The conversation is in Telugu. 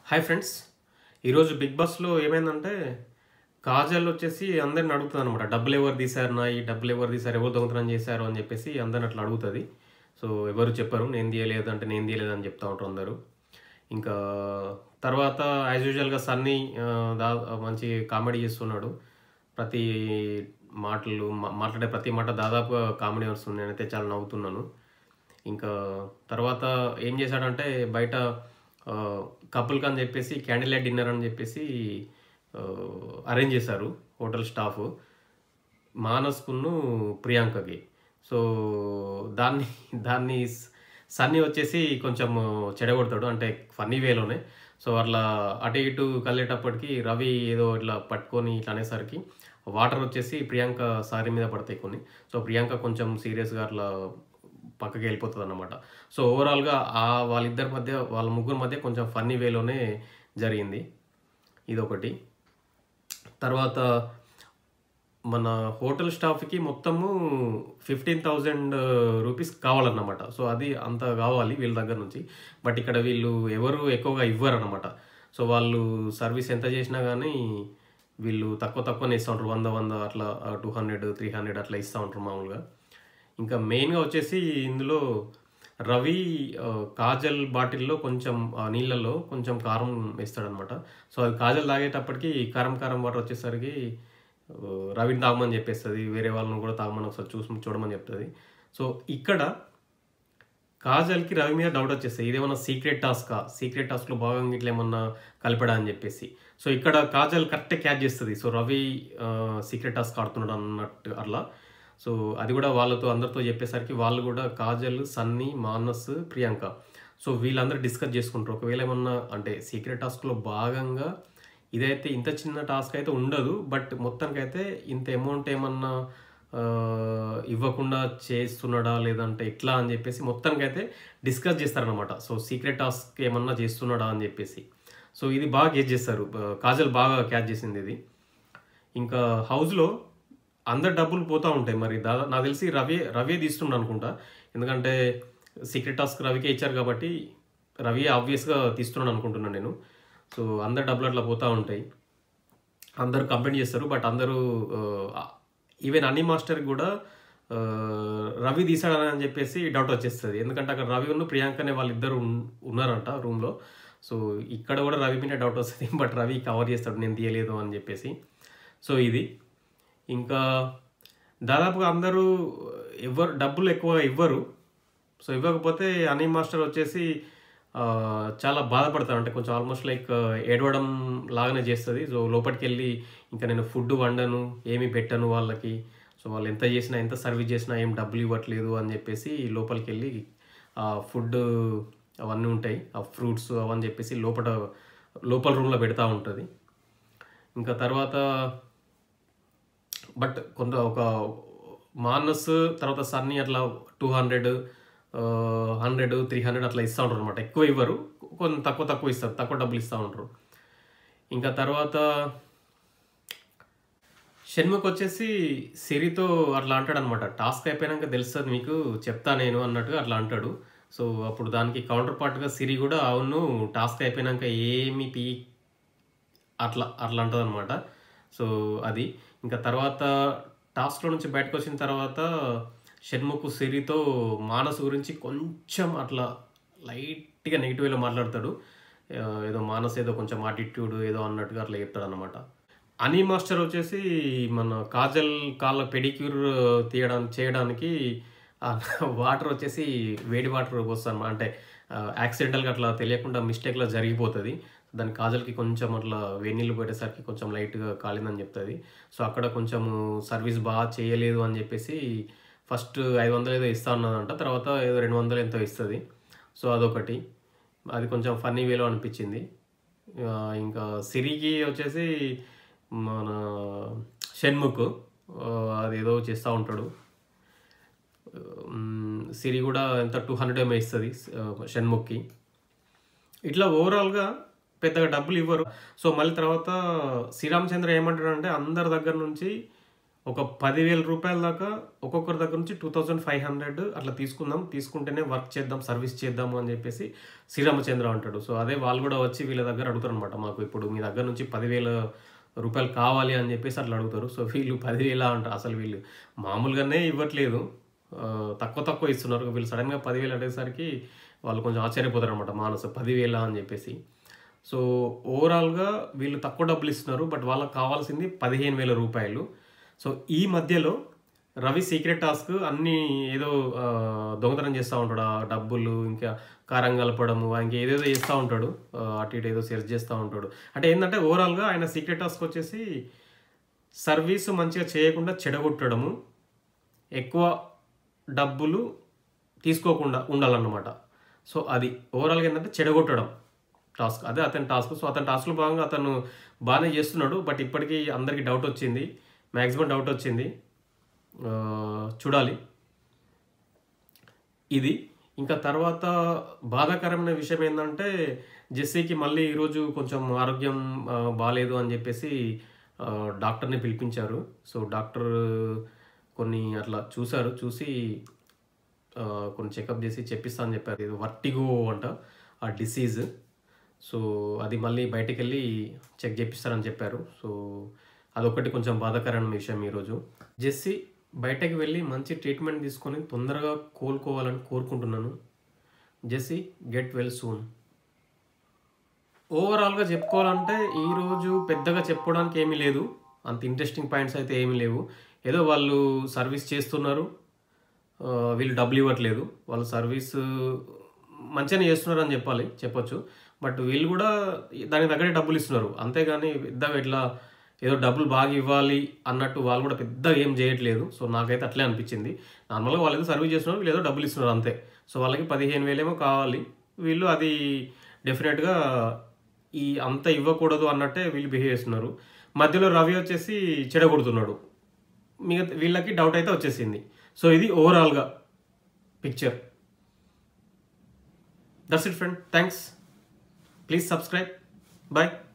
హాయ్ ఫ్రెండ్స్ ఈరోజు బిగ్ బాస్లో ఏమైందంటే కాజల్ వచ్చేసి అందరిని అడుగుతుంది అనమాట డబ్బులు ఎవరు తీశారు నా ఈ డబ్బులు ఎవరు తీశారు ఎవరు దొంగతనం చేశారు అని చెప్పేసి అందరిని అట్లా అడుగుతుంది సో ఎవరు చెప్పరు నేను తీయలేదు అంటే నేను తీయలేదు అని చెప్తా ఉంటారు అందరూ ఇంకా తర్వాత యాజ్ యూజువల్గా సన్నీ ఆ, దా మంచి కామెడీ చేస్తున్నాడు ప్రతి మాటలు మా- మాట్లాడే ప్రతి మాట దాదాపుగా కామెడీ వస్తుంది నేనైతే చాలా నవ్వుతున్నాను ఇంకా తర్వాత ఏం చేశాడంటే బయట కపుల్కి అని చెప్పేసి క్యాండిల్ లైట్ డిన్నర్ అని చెప్పేసి అరేంజ్ చేశారు హోటల్ స్టాఫ్ మానస్కును ప్రియాంకకి సో దాన్ని దాన్ని స- సన్నీ వచ్చేసి కొంచెం చెడగొడతాడు అంటే ఫన్నీ వేలోనే సో అట్లా అటు ఇటు కలిగేటప్పటికి రవి ఏదో ఇట్లా పట్టుకొని ఇట్లా అనేసరికి వాటర్ వచ్చేసి ప్రియాంక సారీ మీద పడతాయి కొన్ని సో ప్రియాంక కొంచెం సీరియస్గా అట్లా పక్కకి వెళ్ళిపోతుంది అనమాట సో ఓవరాల్గా ఆ వాళ్ళిద్దరి మధ్య వాళ్ళ ముగ్గురు మధ్య కొంచెం ఫన్నీ వేలోనే జరిగింది ఇదొకటి తర్వాత మన హోటల్ స్టాఫ్కి మొత్తము ఫిఫ్టీన్ థౌజండ్ రూపీస్ కావాలన్నమాట సో అది అంత కావాలి వీళ్ళ దగ్గర నుంచి బట్ ఇక్కడ వీళ్ళు ఎవరు ఎక్కువగా ఇవ్వరు అనమాట సో వాళ్ళు సర్వీస్ ఎంత చేసినా కానీ వీళ్ళు తక్కువ తక్కువనే ఇస్తూ ఉంటారు వంద వంద అట్లా టూ హండ్రెడ్ త్రీ హండ్రెడ్ అట్లా ఇస్తూ ఉంటారు మామూలుగా ఇంకా మెయిన్గా వచ్చేసి ఇందులో రవి ఆ, కాజల్ బాటిల్లో కొంచెం ఆ నీళ్ళల్లో కొంచెం కారం వేస్తాడనమాట సో అది కాజల్ తాగేటప్పటికి కారం కారం వాటర్ వచ్చేసరికి ఆ, రవిని తాగమని చెప్పేస్తుంది వేరే వాళ్ళని కూడా తాగమని ఒకసారి చూసి చూడమని చెప్తుంది సో ఇక్కడ కాజల్కి రవి మీద డౌట్ వచ్చేస్తాయి ఇదేమన్నా సీక్రెట్ టాస్కా సీక్రెట్ టాస్క్లో భాగంగా ఇట్లా ఏమన్నా కలిపడా అని చెప్పేసి సో ఇక్కడ కాజల్ కరెక్ట్ క్యాచ్ చేస్తుంది సో రవి సీక్రెట్ టాస్క్ ఆడుతున్నాడు అన్నట్టు అట్లా సో అది కూడా వాళ్ళతో అందరితో చెప్పేసరికి వాళ్ళు కూడా కాజల్ సన్నీ మానస్ ప్రియాంక సో వీళ్ళందరూ డిస్కస్ చేసుకుంటారు ఒకవేళ ఏమన్నా అంటే సీక్రెట్ టాస్క్లో భాగంగా ఇదైతే ఇంత చిన్న టాస్క్ అయితే ఉండదు బట్ మొత్తానికైతే ఇంత అమౌంట్ ఏమన్నా ఆ, ఇవ్వకుండా చేస్తున్నాడా లేదంటే ఎట్లా అని చెప్పేసి మొత్తానికైతే డిస్కస్ చేస్తారనమాట సో సీక్రెట్ టాస్క్ ఏమన్నా చేస్తున్నాడా అని చెప్పేసి సో ఇది బాగా గెస్ చేస్తారు ఆ, కాజల్ బాగా క్యాచ్ చేసింది ఇది ఇంకా హౌస్లో అందరు డబ్బులు పోతూ ఉంటాయి మరి దాదా నాకు తెలిసి రవి రవి తీస్తుండ అనుకుంటా ఎందుకంటే సీక్రెట్ టాస్క్ రవికే ఇచ్చారు కాబట్టి రవి ఆబ్వియస్గా తీస్తున్నాడు అనుకుంటున్నాను నేను సో అందరు డబ్బులు అట్లా పోతూ ఉంటాయి అందరూ కంప్లైంట్ చేస్తారు బట్ అందరూ ఈవెన్ అన్ని మాస్టర్కి కూడా ఆ, రవి తీసాడని అని చెప్పేసి డౌట్ వచ్చేస్తుంది ఎందుకంటే అక్కడ రవి ఉన్న ప్రియాంక అనే వాళ్ళిద్దరు ఉన్- ఉన్నారంట రూమ్లో సో ఇక్కడ కూడా రవి మీద డౌట్ వస్తుంది బట్ రవి కవర్ చేస్తాడు నేను తీయలేదు అని చెప్పేసి సో ఇది ఇంకా దాదాపుగా అందరూ ఎవరు డబ్బులు ఎక్కువ ఇవ్వరు సో ఇవ్వకపోతే అనీ మాస్టర్ వచ్చేసి ఆ, చాలా బాధపడతారు అంటే కొంచెం ఆల్మోస్ట్ లైక్ ఏడవడం లాగానే చేస్తుంది సో లోపలికి వెళ్ళి ఇంకా నేను ఫుడ్ వండను ఏమి పెట్టను వాళ్ళకి సో వాళ్ళు ఎంత చేసినా ఎంత సర్వీస్ చేసినా ఏం డబ్బులు ఇవ్వట్లేదు అని చెప్పేసి లోపలికి వెళ్ళి ఆ ఫుడ్ అవన్నీ ఉంటాయి ఆ ఫ్రూట్స్ అవన్నీ చెప్పేసి లోపల లోపల రూమ్లో పెడతా ఉంటుంది ఇంకా తర్వాత బట్ కొంత ఒక మానస్ తర్వాత సన్నీ అట్లా two hundred hundred three hundred అట్లా ఇస్తూ ఉంటారు అనమాట ఎక్కువ ఇవ్వరు కొంచెం తక్కువ తక్కువ ఇస్తారు తక్కువ డబ్బులు ఇస్తూ ఉంటారు ఇంకా తర్వాత షణ్ముఖ్ వచ్చేసి సిరితో అట్లా అంటాడు అనమాట టాస్క్ అయిపోయాక తెలుస్తుంది మీకు చెప్తా నేను అన్నట్టుగా అట్లా అంటాడు సో అప్పుడు దానికి కౌంటర్ పార్ట్గా సిరి కూడా అవును టాస్క్ అయిపోయాక ఏమి పీ అట్లా అట్లా అంటుంది అనమాట సో అది ఇంకా తర్వాత టాస్క్లో నుంచి బయటకు వచ్చిన తర్వాత షణ్ముఖ్ సిరితో మానస్ గురించి కొంచెం అట్లా లైట్గా నెగిటివ్ వేలో మాట్లాడతాడు ఆ, ఏదో మానస్ ఏదో కొంచెం ఆటిట్యూడ్ ఏదో అన్నట్టుగా అట్లా చెప్తాడు అనమాట అనీ మాస్టర్ వచ్చేసి మన కాజల్ కాళ్ళ పెడిక్యూర్ తీయడానికి చేయడానికి వాటర్ వచ్చేసి వేడి వాటర్ పోస్తాను అంటే యాక్సిడెంటల్గా అట్లా తెలియకుండా మిస్టేక్లో జరిగిపోతుంది దాని కాజల్కి కొంచెం అట్లా వేడి నీళ్ళు పెట్టేసరికి కొంచెం లైట్గా కాలిందని చెప్తుంది సో అక్కడ కొంచెం సర్వీస్ బాగా చేయలేదు అని చెప్పేసి ఫస్ట్ ఐదు వందలు ఏదో ఇస్తా ఉన్నదంట తర్వాత ఏదో రెండు వందలు ఎంతో ఇస్తుంది సో అదొకటి అది కొంచెం ఫన్నీ వేలో అనిపించింది ఆ, ఇంకా సిరికి వచ్చేసి మన షణ్ముఖ్ ఆ, అదేదో చేస్తూ ఉంటాడు ఉమ్, సిరి కూడా ఎంత టూ హండ్రెడ్ ఏమో ఇస్తుంది షణ్ముఖ్కి ఇట్లా ఓవరాల్గా పెద్దగా డబ్బులు ఇవ్వరు సో మళ్ళీ తర్వాత శ్రీరామచంద్ర ఏమంటాడంటే అందరి దగ్గర నుంచి ఒక పదివేల రూపాయల దాకా ఒక్కొక్కరి దగ్గర నుంచి టూ థౌజండ్ ఫైవ్ హండ్రెడ్ అట్లా తీసుకుందాం తీసుకుంటేనే వర్క్ చేద్దాం సర్వీస్ చేద్దాము అని చెప్పేసి శ్రీరామచంద్ర అంటాడు సో అదే వాళ్ళు కూడా వచ్చి వీళ్ళ దగ్గర అడుగుతారు అనమాట మాకు ఇప్పుడు మీ దగ్గర నుంచి పదివేల రూపాయలు కావాలి అని చెప్పేసి అట్లా అడుగుతారు సో వీళ్ళు పదివేల అంటారు అసలు వీళ్ళు మామూలుగానే ఇవ్వట్లేదు ఆ, తక్కువ తక్కువ ఇస్తున్నారు వీళ్ళు సడన్గా పదివేలు అడిగేసరికి వాళ్ళు కొంచెం ఆశ్చర్యపోతారు అనమాట మానస పదివేల అని చెప్పేసి సో ఓవరాల్గా వీళ్ళు తక్కువ డబ్బులు ఇస్తున్నారు బట్ వాళ్ళకి కావాల్సింది పదిహేను వేల రూపాయలు సో ఈ మధ్యలో రవి సీక్రెట్ టాస్క్ అన్ని ఏదో ఆ, దొంగతనం చేస్తూ ఉంటాడు ఆ డబ్బులు ఇంకా కారం కలపడము ఇంకా ఏదేదో చేస్తూ ఉంటాడు ఆ, అటు ఇటు ఏదో సెర్చ్ చేస్తూ ఉంటాడు అంటే ఏంటంటే ఓవరాల్గా ఆయన సీక్రెట్ టాస్క్ వచ్చేసి సర్వీస్ మంచిగా చేయకుండా చెడగొట్టడము ఎక్కువ డబ్బులు తీసుకోకుండా ఉండాలన్నమాట సో అది ఓవరాల్గా ఏంటంటే చెడగొట్టడం టాస్క్ అదే అతని టాస్క్ సో అతని టాస్క్లో భాగంగా అతను బాగానే చేస్తున్నాడు బట్ ఇప్పటికీ అందరికీ డౌట్ వచ్చింది మ్యాక్సిమం డౌట్ వచ్చింది ఆ, చూడాలి ఇది ఇంకా తర్వాత బాధాకరమైన విషయం ఏంటంటే జెస్సీకి మళ్ళీ ఈరోజు కొంచెం ఆరోగ్యం ఆ, బాగాలేదు అని చెప్పేసి ఆ, డాక్టర్ని పిలిపించారు సో డాక్టర్ కొన్ని అట్లా చూశారు చూసి ఆ, కొన్ని చెకప్ చేసి చెప్పిస్తా అని చెప్పారు ఇది వర్టిగో అంట ఆ డిసీజ్ సో అది మళ్ళీ బయటికి వెళ్ళి చెక్ చేపిస్తారని చెప్పారు సో అదొకటి కొంచెం బాధాకరమైన విషయం ఈరోజు జెస్సీ బయటకు వెళ్ళి మంచి ట్రీట్మెంట్ తీసుకొని తొందరగా కోలుకోవాలని కోరుకుంటున్నాను జెస్సీ గెట్ వెల్ సూన్ ఓవరాల్గా చెప్పుకోవాలంటే ఈరోజు పెద్దగా చెప్పుకోవడానికి ఏమీ లేదు అంత ఇంట్రెస్టింగ్ పాయింట్స్ అయితే ఏమీ లేవు ఏదో వాళ్ళు సర్వీస్ చేస్తున్నారు ఆ, వీళ్ళు డబ్బులు ఇవ్వట్లేదు వాళ్ళు సర్వీస్ మంచిగానే చేస్తున్నారు అని చెప్పాలి చెప్పొచ్చు బట్ వీళ్ళు కూడా దానికి తగ్గట్టే డబ్బులు ఇస్తున్నారు అంతేగాని పెద్దగా ఇట్లా ఏదో డబ్బులు బాగా ఇవ్వాలి అన్నట్టు వాళ్ళు కూడా పెద్దగా ఏం చేయట్లేదు సో నాకైతే అట్లే అనిపించింది నార్మల్గా వాళ్ళు ఏదో సర్వీస్ చేస్తున్నారు వీళ్ళు ఏదో డబ్బులు ఇస్తున్నారు అంతే సో వాళ్ళకి పదిహేను వేలేమో కావాలి వీళ్ళు అది డెఫినెట్గా ఈ అంత ఇవ్వకూడదు అన్నట్టే వీళ్ళు బిహేవ్ చేస్తున్నారు మధ్యలో రవి వచ్చేసి చెడగొడుతున్నాడు మిగతా వీళ్ళకి డౌట్ అయితే వచ్చేసింది సో ఇది ఓవరాల్గా picture that's it friend thanks please subscribe bye